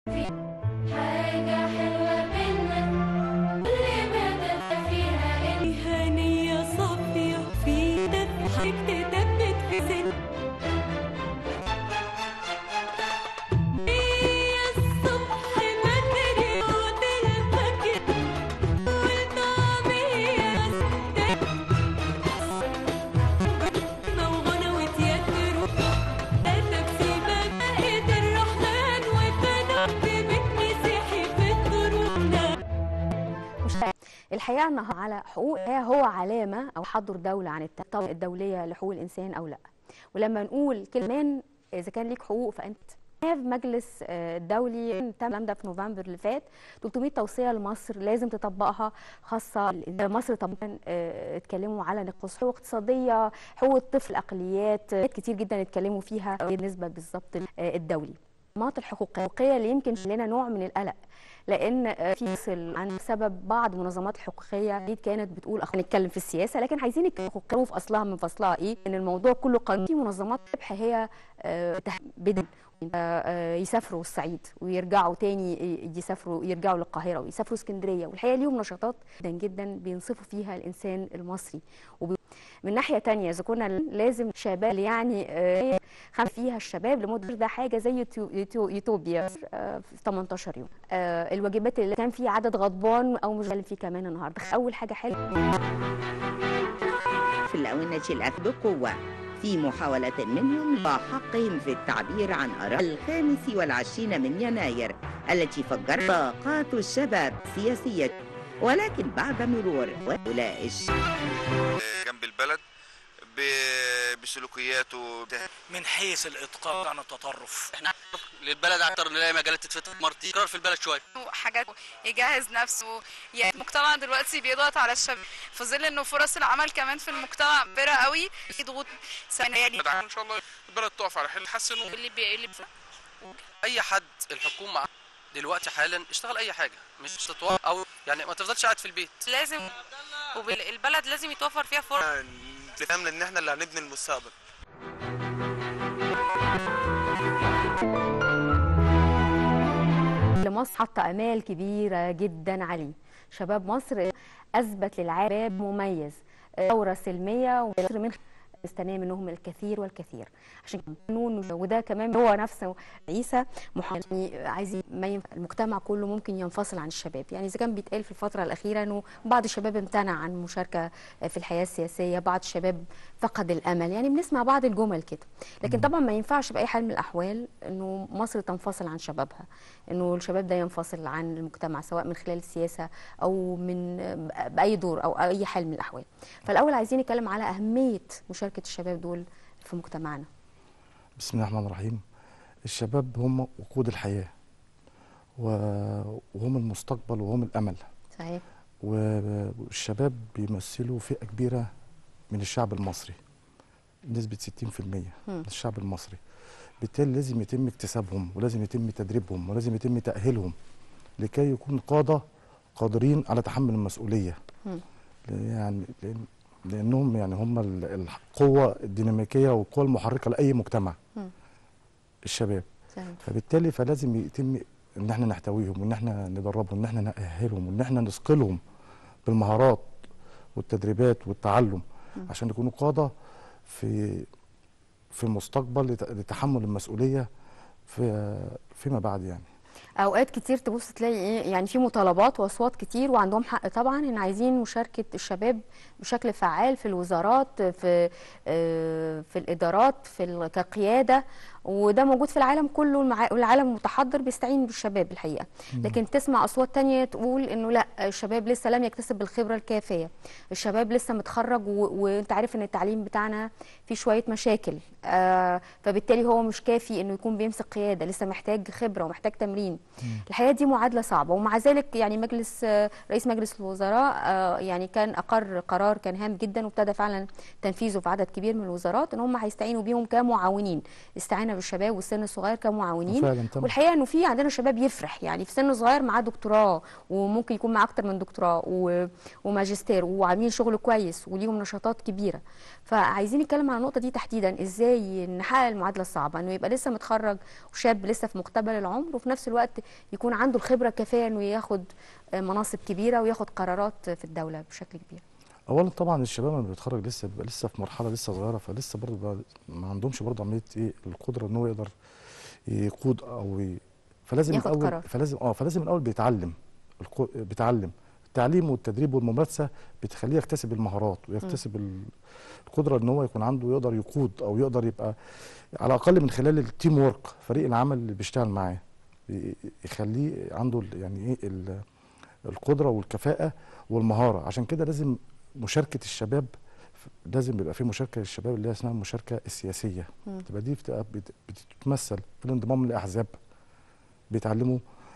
حاجة حلوة بينا كل ما فيها فيها نية صافية في دفعك تثبت في سن هي الصبح بدري وتلفك والطعمية موغنى وتيتروا أتى بسيبك بقيت الرحمن وبدأ ببيت مسيحي في الظروف مش الحقيقه النهارده على حقوق هو علامه او حضر دوله عن الطبقه الدوليه لحقوق الانسان او لا ولما نقول كمان اذا كان ليك حقوق فانت في مجلس آه، الدولي تم الكلام ده في نوفمبر اللي فات 300 توصيه لمصر لازم تطبقها خاصه مصر طبعا آه، اتكلموا على نقص حقوق اقتصاديه حقوق الطفل اقليات آه، كتير جدا اتكلموا فيها بالنسبه بالظبط آه، الدولي الانماط الحقوقيه اللي يمكن لنا نوع من القلق لان آه، في فصل عن سبب بعض المنظمات الحقوقيه دي كانت بتقول أخ... نتكلم في السياسه لكن عايزين نتكلم في اصلها من فصلها ايه ان الموضوع كله قانون في منظمات ربح هي آه، تح- بدن آه، يسافروا الصعيد ويرجعوا تاني ي- يسافروا يرجعوا للقاهره ويسافروا اسكندريه والحقيقه ليهم نشاطات جدا جدا بينصفوا فيها الانسان المصري وبي... من ناحيه تانية اذا كنا لازم شباب يعني آه، خم فيها الشباب لمده ده حاجه زي يوتيو- يوتيو- يوتوبيا آه، في 18 يوم آه، الواجبات اللي كان في عدد غضبان او مش هنتكلم فيه كمان النهارده اول حاجه حلوه في الآونة الأخذ بقوة في محاولة منهم وحقهم في التعبير عن آراء الخامس والعشرين من يناير التي فجرت طاقات الشباب السياسية ولكن بعد مرور ولائش جنب البلد ب- بسلوكياته من حيث الاتقان عن التطرف احنا للبلد اكتر نلاقي مجالات تتفتح مرتين قرار في البلد شويه حاجات يجهز نفسه يعني المجتمع دلوقتي بيضغط على الشباب في ظل انه فرص العمل كمان في المجتمع كبيره قوي في ضغوط سنة يعني ان شاء الله البلد تقف على حل تحسن اللي بي... اللي اي حد الحكومه دلوقتي حالا اشتغل اي حاجه مش تتوقف او يعني ما تفضلش قاعد في البيت لازم والبلد لازم يتوفر فيها فرص نفهم ان احنا اللي هنبني المستقبل لمصر حاطه امال كبيره جدا عليه شباب مصر اثبت للعالم مميز ثوره سلميه ومصر من مستنيه منهم الكثير والكثير عشان كده قانون وده كمان هو نفسه عيسى محمد يعني عايز ما ينفع المجتمع كله ممكن ينفصل عن الشباب يعني اذا كان بيتقال في الفتره الاخيره انه بعض الشباب امتنع عن المشاركه في الحياه السياسيه بعض الشباب فقد الامل يعني بنسمع بعض الجمل كده لكن طبعا ما ينفعش باي حال من الاحوال انه مصر تنفصل عن شبابها انه الشباب ده ينفصل عن المجتمع سواء من خلال السياسه او من باي دور او اي حال من الاحوال فالاول عايزين نتكلم على اهميه مشاركه الشباب دول في مجتمعنا بسم الله الرحمن الرحيم الشباب هم وقود الحياة و- وهم المستقبل وهم الأمل صحيح و- والشباب بيمثلوا فئة كبيرة من الشعب المصري بنسبة 60% من الشعب المصري بالتالي لازم يتم اكتسابهم ولازم يتم تدريبهم ولازم يتم تأهيلهم لكي يكون قادة قادرين على تحمل المسؤولية مم. يعني لأن لأنهم يعني هم ال- القوة الديناميكية والقوة المحركة لأي مجتمع مم. الشباب صحيح فبالتالي فلازم يتم ان احنا نحتويهم وان احنا ندربهم وان احنا نأهلهم وان احنا نثقلهم بالمهارات والتدريبات والتعلم عشان يكونوا قادة في في المستقبل لت- لتحمل المسؤولية في فيما بعد يعني اوقات كتير تبص تلاقي ايه يعني في مطالبات واصوات كتير وعندهم حق طبعا ان عايزين مشاركه الشباب بشكل فعال في الوزارات في آه، في الادارات في ال- كقياده وده موجود في العالم كله والمع- والعالم المتحضر بيستعين بالشباب الحقيقه لكن تسمع اصوات تانية تقول انه لا الشباب لسه لم يكتسب الخبره الكافيه الشباب لسه متخرج و... وانت عارف ان التعليم بتاعنا فيه شويه مشاكل آه فبالتالي هو مش كافي انه يكون بيمسك قياده لسه محتاج خبره ومحتاج تمرين الحقيقه دي معادله صعبه ومع ذلك يعني مجلس آه، رئيس مجلس الوزراء آه، يعني كان اقر قرار كان هام جدا وابتدى فعلا تنفيذه في عدد كبير من الوزارات ان هم هيستعينوا بيهم كمعاونين استعانه معانا بالشباب والسن الصغير كمعاونين فعلا تمام. والحقيقه انه في عندنا شباب يفرح يعني في سن صغير معاه دكتوراه وممكن يكون معاه اكتر من دكتوراه و- وماجستير وعاملين شغل كويس وليهم نشاطات كبيره فعايزين نتكلم على النقطه دي تحديدا ازاي نحقق المعادله الصعبه انه يبقى لسه متخرج وشاب لسه في مقتبل العمر وفي نفس الوقت يكون عنده الخبره الكافيه انه ياخد آه، مناصب كبيره وياخد قرارات في الدوله بشكل كبير اولا طبعا الشباب لما بيتخرج لسه بيبقى لسه في مرحله لسه صغيره فلسه برضه بقى ما عندهمش برضه عمليه ايه القدره ان هو يقدر يقود او ي... فلازم ياخد الاول قرار. فلازم اه فلازم الاول بيتعلم القو... بيتعلم التعليم والتدريب والممارسه بتخليه يكتسب المهارات ويكتسب ال- القدره ان هو يكون عنده يقدر يقود او يقدر يبقى على الاقل من خلال التيم وورك فريق العمل اللي بيشتغل معاه ي- يخليه عنده ال- يعني ايه ال- القدره والكفاءه والمهاره عشان كده لازم مشاركه الشباب لازم يبقى في مشاركه للشباب اللي هي اسمها المشاركه السياسيه مم. تبقى دي بتبقى بت- بتتمثل في الانضمام لاحزاب بيتعلموا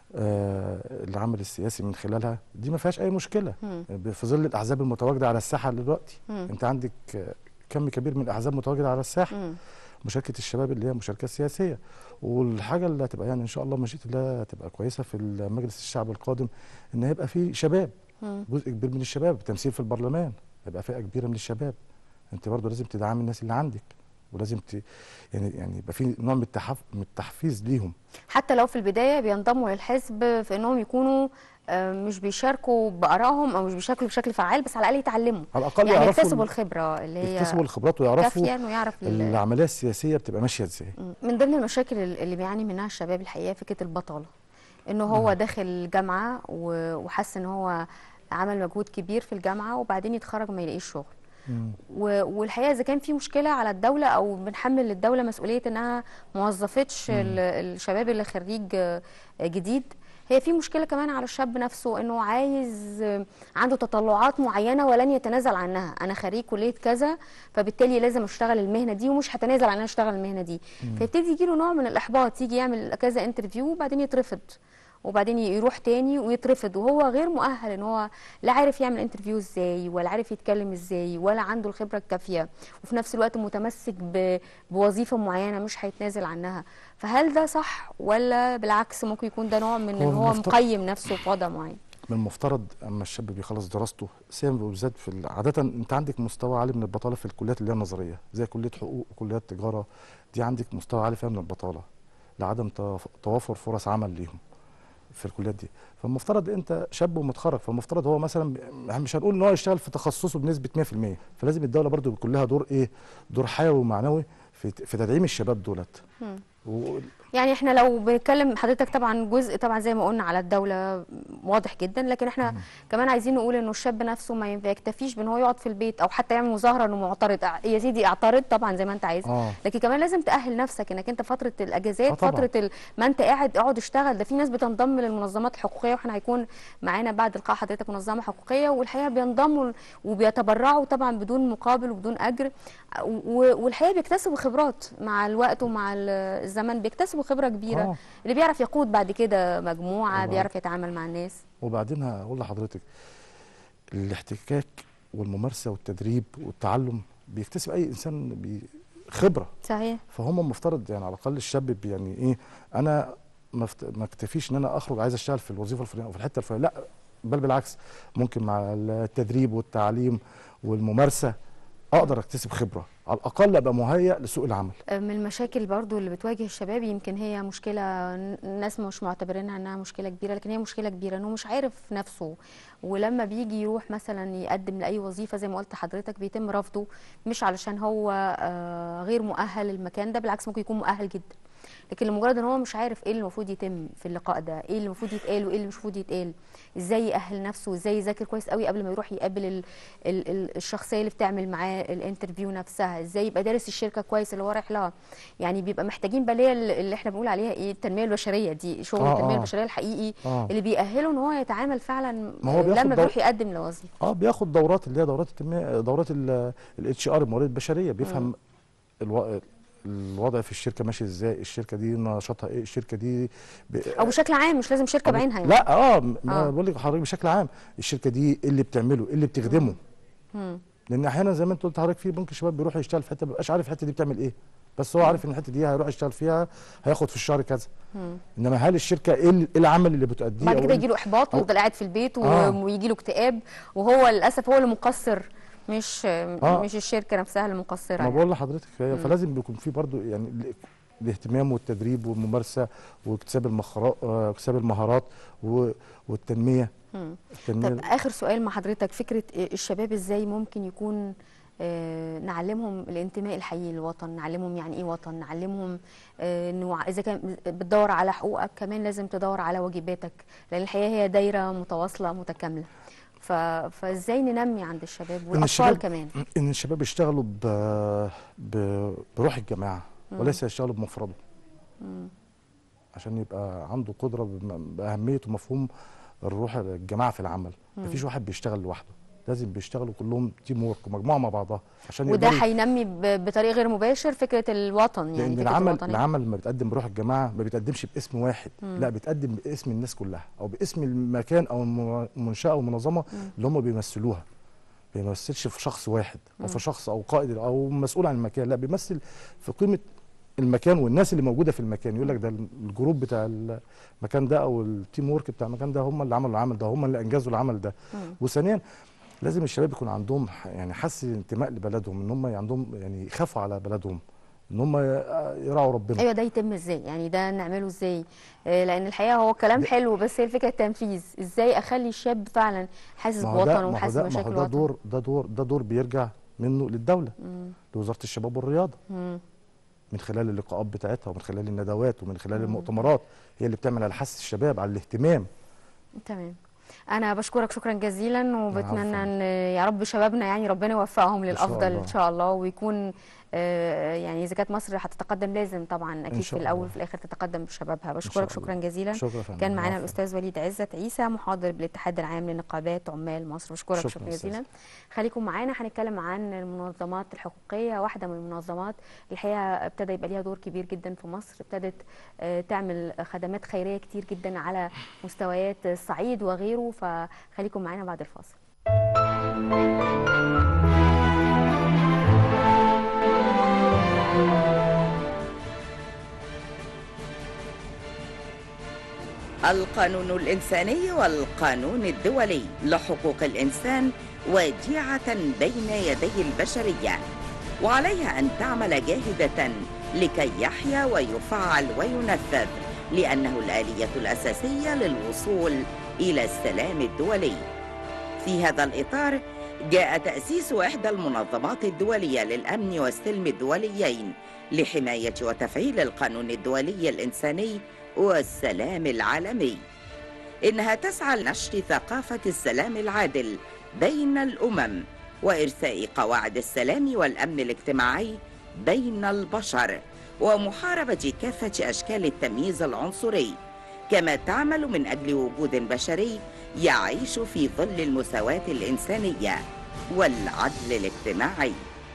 آه العمل السياسي من خلالها دي ما فيهاش اي مشكله مم. في ظل الاحزاب المتواجده على الساحه دلوقتي مم. انت عندك آه، كم كبير من الاحزاب متواجده على الساحه مم. مشاركه الشباب اللي هي مشاركه سياسيه والحاجه اللي هتبقى يعني ان شاء الله مشيئه الله هتبقى كويسه في مجلس الشعب القادم ان هيبقى في شباب مم. جزء كبير من الشباب تمثيل في البرلمان هيبقى فئه كبيره من الشباب انت برضو لازم تدعمي الناس اللي عندك ولازم ت... يعني يعني يبقى في نوع من التحف... من التحفيز ليهم حتى لو في البدايه بينضموا للحزب في انهم يكونوا آه، مش بيشاركوا بارائهم او مش بيشاركوا بشكل فعال بس على الاقل يتعلموا على الاقل يعني يعرفوا يكتسبوا ال- الخبره اللي هي يكتسبوا الخبرات ويعرفوا كافيه انه يعرف ال- العمليه السياسيه بتبقى ماشيه ازاي من ضمن المشاكل اللي بيعاني منها الشباب الحقيقه فكره البطاله انه هو داخل الجامعه و- وحس ان هو عمل مجهود كبير في الجامعه وبعدين يتخرج ما يلاقيش شغل مم. و- والحقيقه اذا كان في مشكله على الدوله او بنحمل الدوله مسؤوليه انها ما وظفتش ال- الشباب اللي خريج آه، جديد هي في مشكله كمان على الشاب نفسه انه عايز آه، عنده تطلعات معينه ولن يتنازل عنها انا خريج كليه كذا فبالتالي لازم اشتغل المهنه دي ومش هتنازل عن ان انا اشتغل المهنه دي فيبتدي يجيله نوع من الاحباط يجي يعمل كذا انترفيو وبعدين يترفض وبعدين يروح تاني ويترفض وهو غير مؤهل ان هو لا عارف يعمل انترفيو ازاي ولا عارف يتكلم ازاي ولا عنده الخبره الكافيه وفي نفس الوقت متمسك ب- بوظيفه معينه مش هيتنازل عنها فهل ده صح ولا بالعكس ممكن يكون ده نوع من هو ان هو المفترض- مقيم نفسه في وضع معين من المفترض اما الشاب بيخلص دراسته سيما بالذات في ال- عاده انت عندك مستوى عالي من البطاله في الكليات اللي هي النظريه زي كليه حقوق وكليات تجاره دي عندك مستوى عالي فيها من البطاله لعدم تف- توافر فرص عمل ليهم في الكليات دي فالمفترض انت شاب ومتخرج فالمفترض هو مثلا ب- مش هنقول ان هو يشتغل في تخصصه بنسبه 100% فلازم الدوله برضو يكون لها دور ايه دور حيوي ومعنوي في في تدعيم الشباب دولت و- يعني احنا لو بنتكلم حضرتك طبعا جزء طبعا زي ما قلنا على الدوله واضح جدا لكن احنا كمان عايزين نقول انه الشاب نفسه ما ينفع- يكتفيش بان هو يقعد في البيت او حتى يعمل مظاهره انه معترض اه، يا سيدي اعترض طبعا زي ما انت عايز اه لكن كمان لازم تأهل نفسك انك انت فترة آه الاجازات طبعاً. فترة ال... ما انت قاعد اقعد اشتغل ده في ناس بتنضم للمنظمات الحقوقية واحنا هيكون معانا بعد لقاء حضرتك منظمة حقوقية والحقيقة بينضموا وبيتبرعوا طبعا بدون مقابل وبدون اجر و... والحقيقة بيكتسبوا خبرات مع الوقت ومع ال- الزمن بيكتسبوا خبرة كبيرة آه. اللي بيعرف يقود بعد كده مجموعة طبعاً. بيعرف يتعامل مع الناس وبعدين هقول لحضرتك الاحتكاك والممارسه والتدريب والتعلم بيكتسب اي انسان بي- خبره صحيح فهم المفترض يعني على الاقل الشاب بي- يعني ايه انا ما افت- ما اكتفيش ان انا اخرج عايز اشتغل في الوظيفه الفلانيه او في الحته الفلانيه لا بل بالعكس ممكن مع التدريب والتعليم والممارسه اقدر اكتسب خبره على الاقل ابقى مهيئ لسوق العمل من المشاكل برضو اللي بتواجه الشباب يمكن هي مشكلة ن- الناس مش معتبرينها انها مشكلة كبيرة لكن هي مشكلة كبيرة انه مش عارف نفسه ولما بيجي يروح مثلا يقدم لأي وظيفة زي ما قلت لحضرتك بيتم رفضه مش علشان هو آه، غير مؤهل للمكان ده بالعكس ممكن يكون مؤهل جدا لكن لمجرد ان هو مش عارف ايه اللي المفروض يتم في اللقاء ده ايه اللي المفروض يتقال وايه اللي مش المفروض يتقال ازاي يأهل نفسه وازاي يذاكر كويس قوي قبل ما يروح يقابل ال ال ال الشخصيه اللي بتعمل معاه الانترفيو نفسها ازاي يبقى دارس الشركه كويس اللي هو رايح لها يعني بيبقى محتاجين بقى اللي هي ال- اللي احنا بنقول عليها ايه التنميه البشريه دي شغل آه، التنميه آه. البشريه الحقيقي اه اللي بيأهله ان هو يتعامل فعلا ما هو بياخد لما دور- بيروح يقدم لوظيفه اه بياخد دورات اللي هي دورات التنميه دورات الاتش ار الموارد البشريه بيفهم الو... الوضع في الشركه ماشي ازاي الشركه دي نشاطها ايه الشركه دي ب... او بشكل عام مش لازم شركه بعينها يعني لا اه م- ما آه. بقول لك حضرتك بشكل عام الشركه دي ايه اللي بتعمله ايه اللي بتخدمه مم. لان احيانا زي ما انت قلت حضرتك في بنك الشباب بيروح يشتغل في حته ما بيبقاش عارف الحته دي بتعمل ايه بس هو عارف ان الحته دي هيروح يشتغل فيها هياخد في الشهر كذا انما هل الشركه ايه ال- إيه العمل اللي بتؤديه بعد أو كده إيه- يجي له احباط أو- ويفضل قاعد في البيت و- آه. ويجي له اكتئاب وهو للاسف هو اللي مقصر مش آه. مش الشركه نفسها اللي مقصره ما يعني. بقول لحضرتك هي فلازم بيكون في برضو يعني ال- الاهتمام والتدريب والممارسه واكتساب المخرا- آه، اكتساب المهارات و- والتنميه مم. التنميه طب اخر سؤال مع حضرتك فكره الشباب ازاي ممكن يكون آه، نعلمهم الانتماء الحقيقي للوطن نعلمهم يعني ايه وطن نعلمهم آه، انه ع- اذا كان بتدور على حقوقك كمان لازم تدور على واجباتك لان الحياه هي دايره متواصله متكامله ف... فازاي ننمي عند الشباب إن والاطفال الشباب كمان ان الشباب يشتغلوا ب... ب... بروح الجماعه وليس يشتغلوا بمفرده عشان يبقى عنده قدره بم- باهميه ومفهوم الروح الجماعه في العمل مفيش واحد بيشتغل لوحده لازم بيشتغلوا كلهم تيم وورك مجموعه مع بعضها عشان وده يقدروا- هينمي ب- بطريق غير مباشر فكره الوطن يعني لان فكره العمل الوطنيه العمل لما بيتقدم بروح الجماعه ما بيتقدمش باسم واحد لا بيتقدم باسم الناس كلها او باسم المكان او الم- المنشاه او المنظمه اللي هم بيمثلوها ما بيمثلش في شخص واحد او في شخص او قائد او مسؤول عن المكان لا بيمثل في قيمه المكان والناس اللي موجوده في المكان يقول لك ده الجروب بتاع المكان ده او التيم ورك بتاع المكان ده هم اللي عملوا العمل ده هم اللي انجزوا العمل ده وثانيا لازم الشباب يكون عندهم ح- يعني حس انتماء لبلدهم ان هم عندهم يعني يخافوا على بلدهم ان هم يراعوا ربنا ايوه ده يتم ازاي يعني ده نعمله ازاي آه، لان الحقيقه هو كلام حلو بس هي الفكره التنفيذ ازاي اخلي الشاب فعلا حاسس ما هو ده بوطنه ما هو وحاسس ده ما بمشاكل هو ده الوطن دور ده دور ده دور بيرجع منه للدوله مم. لوزاره الشباب والرياضه مم. من خلال اللقاءات بتاعتها ومن خلال الندوات ومن خلال المؤتمرات هي اللي بتعمل على حث الشباب على الاهتمام تمام انا بشكرك شكرا جزيلا وبتمنى عفواً. ان يا رب شبابنا يعني ربنا يوفقهم إن شاء للافضل الله. ان شاء الله ويكون آه، يعني اذا كانت مصر هتتقدم لازم طبعا اكيد في شاء الاول الله. وفي الاخر تتقدم بشبابها شاء بشكرك شكرا الله. جزيلا شكرا يا فندم. كان معانا عفواً. الاستاذ وليد عزت عيسى محاضر بالاتحاد العام لنقابات عمال مصر بشكرك شكرا, شكراً شكرا أستاذ. جزيلا خليكم معانا هنتكلم عن المنظمات الحقوقيه واحده من المنظمات الحقيقه ابتدى يبقى ليها دور كبير جدا في مصر ابتدت آه، تعمل خدمات خيريه كتير جدا على مستويات الصعيد وغيره فخليكم معانا بعد الفاصل القانون الإنساني والقانون الدولي لحقوق الإنسان وديعة بين يدي البشرية وعليها أن تعمل جاهدة لكي يحيا ويفعل وينفذ لأنه الآلية الأساسية للوصول إلى السلام الدولي في هذا الإطار جاء تأسيس إحدى المنظمات الدولية للأمن والسلم الدوليين لحماية وتفعيل القانون الدولي الإنساني والسلام العالمي إنها تسعى لنشر ثقافة السلام العادل بين الأمم وإرساء قواعد السلام والأمن الاجتماعي بين البشر ومحاربة كافة أشكال التمييز العنصري كما تعمل من أجل وجود بشري يعيش في ظل المساواة الإنسانية والعدل الاجتماعي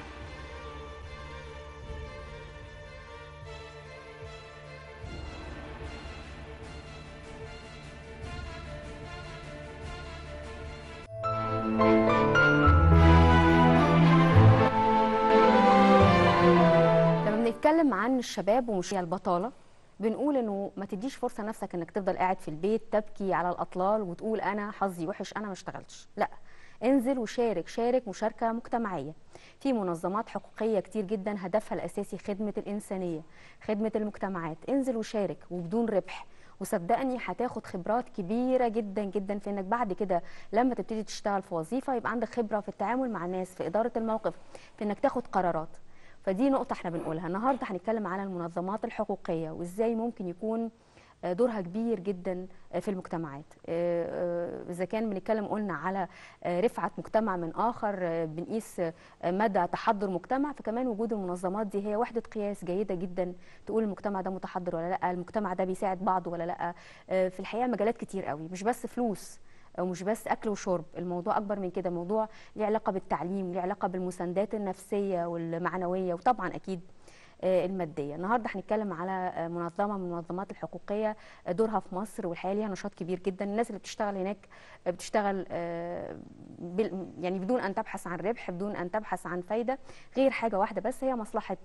لما بنتكلم عن الشباب ومش هي البطاله بنقول انه ما تديش فرصه نفسك انك تفضل قاعد في البيت تبكي على الاطلال وتقول انا حظي وحش انا ما اشتغلتش لا انزل وشارك شارك مشاركه مجتمعيه في منظمات حقوقيه كتير جدا هدفها الاساسي خدمه الانسانيه خدمه المجتمعات انزل وشارك وبدون ربح وصدقني هتاخد خبرات كبيره جدا جدا في انك بعد كده لما تبتدي تشتغل في وظيفه يبقى عندك خبره في التعامل مع الناس في اداره الموقف في انك تاخد قرارات فدي نقطة احنا بنقولها النهاردة هنتكلم على المنظمات الحقوقية وازاي ممكن يكون آه، دورها كبير جدا آه، في المجتمعات آه، آه، إذا كان بنتكلم قلنا على آه، رفعة مجتمع من آخر آه، بنقيس آه، مدى تحضر مجتمع فكمان وجود المنظمات دي هي وحدة قياس جيدة جدا تقول المجتمع ده متحضر ولا لا المجتمع ده بيساعد بعضه ولا لا آه، في الحقيقة مجالات كتير قوي مش بس فلوس او مش بس اكل وشرب الموضوع اكبر من كده موضوع ليه علاقه بالتعليم ليه علاقه بالمساندات النفسيه والمعنويه وطبعا اكيد آه، الماديه النهارده هنتكلم على آه، منظمه من المنظمات الحقوقيه آه، دورها في مصر والحقيقه ليها نشاط كبير جدا الناس اللي بتشتغل هناك آه، بتشتغل آه، بال- يعني بدون ان تبحث عن ربح بدون ان تبحث عن فايده غير حاجه واحده بس هي مصلحه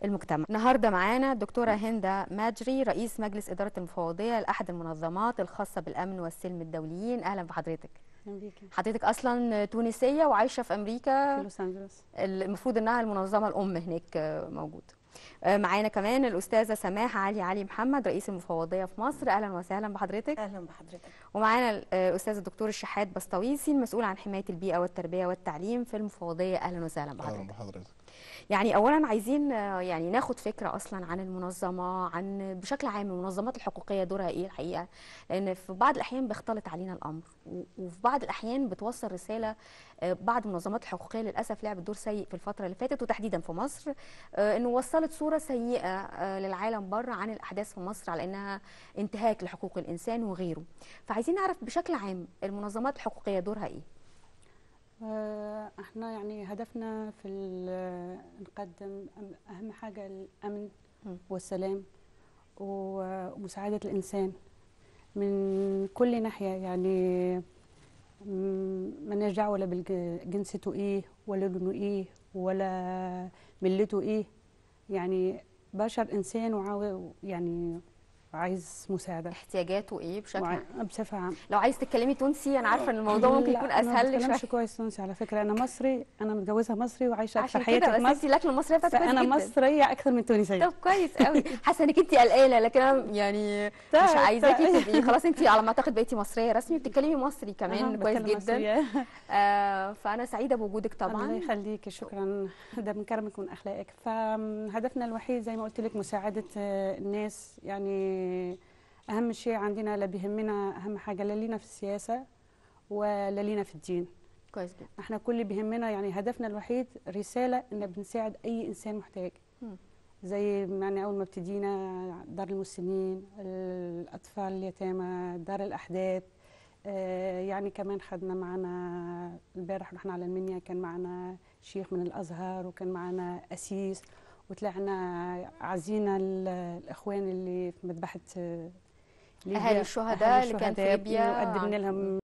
المجتمع النهارده معانا الدكتوره هند ماجري رئيس مجلس اداره المفوضيه لاحد المنظمات الخاصه بالامن والسلم الدوليين اهلا بحضرتك اهلا بيكي حضرتك اصلا تونسيه وعايشه في امريكا في لوس انجلوس المفروض انها المنظمه الام هناك آه، موجوده آه، معانا كمان الاستاذه سماح علي علي محمد رئيس المفوضيه في مصر اهلا وسهلا بحضرتك اهلا بحضرتك ومعانا آه، الاستاذ الدكتور الشحات بسطويسي المسؤول عن حمايه البيئه والتربيه والتعليم في المفوضيه اهلا وسهلا بحضرتك اهلا بحضرتك يعني اولا عايزين آه، يعني ناخد فكره اصلا عن المنظمه عن بشكل عام المنظمات الحقوقيه دورها ايه الحقيقه لان في بعض الاحيان بيختلط علينا الامر و- وفي بعض الاحيان بتوصل رساله آه، بعض المنظمات الحقوقيه للاسف لعبت دور سيء في الفتره اللي فاتت وتحديدا في مصر آه، انه وصلت صوره سيئه آه، للعالم بره عن الاحداث في مصر على انها انتهاك لحقوق الانسان وغيره فعايزين نعرف بشكل عام المنظمات الحقوقيه دورها ايه آه، احنا يعني هدفنا في ال- نقدم أم- اهم حاجه الامن مم. والسلام و- ومساعده الانسان من كل ناحيه يعني م- مالناش دعوه ولا بجنسيته ايه ولا لونه ايه ولا ملته ايه يعني بشر انسان وعاو يعني عايز مساعده احتياجاته ايه بشكل وع- عام بصفه عامه لو عايز تتكلمي تونسي انا عارفه ان الموضوع ممكن لا، يكون أنا اسهل ما لك بتكلمش شويه كويس تونسي على فكره انا مصري انا متجوزه مصري وعايشه اكثر عشان حياتي كده في بس انت مصر اللكنه المصريه بتاعتك كويس فانا جدا. مصريه اكثر من تونسيه طب كويس قوي حاسه انك انت قلقانه لكن انا يعني مش طيب، عايزاكي طيب. تبقي خلاص انت على ما اعتقد بقيتي مصريه رسمي بتتكلمي مصري أها، كمان كويس بتكلم جدا مصرية. آه فانا سعيده بوجودك الله طبعا يخليكي شكرا ده من كرمك ومن اخلاقك فهدفنا الوحيد زي ما قلت لك مساعده آه، الناس يعني اهم شيء عندنا لا بيهمنا اهم حاجه لا لينا في السياسه ولا لينا في الدين كويس جدا احنا كل اللي بيهمنا يعني هدفنا الوحيد رساله ان بنساعد اي انسان محتاج مم. زي يعني اول ما ابتدينا دار المسنين الاطفال اليتامى دار الاحداث آه، يعني كمان خدنا معنا البارح رحنا على المنيا كان معنا شيخ من الازهر وكان معنا اسيس وطلعنا عزينا ال- الاخوان اللي في مذبحه آه، ليبيا اهالي الشهداء اللي كان في الشهداء ليبيا وقدمنا لهم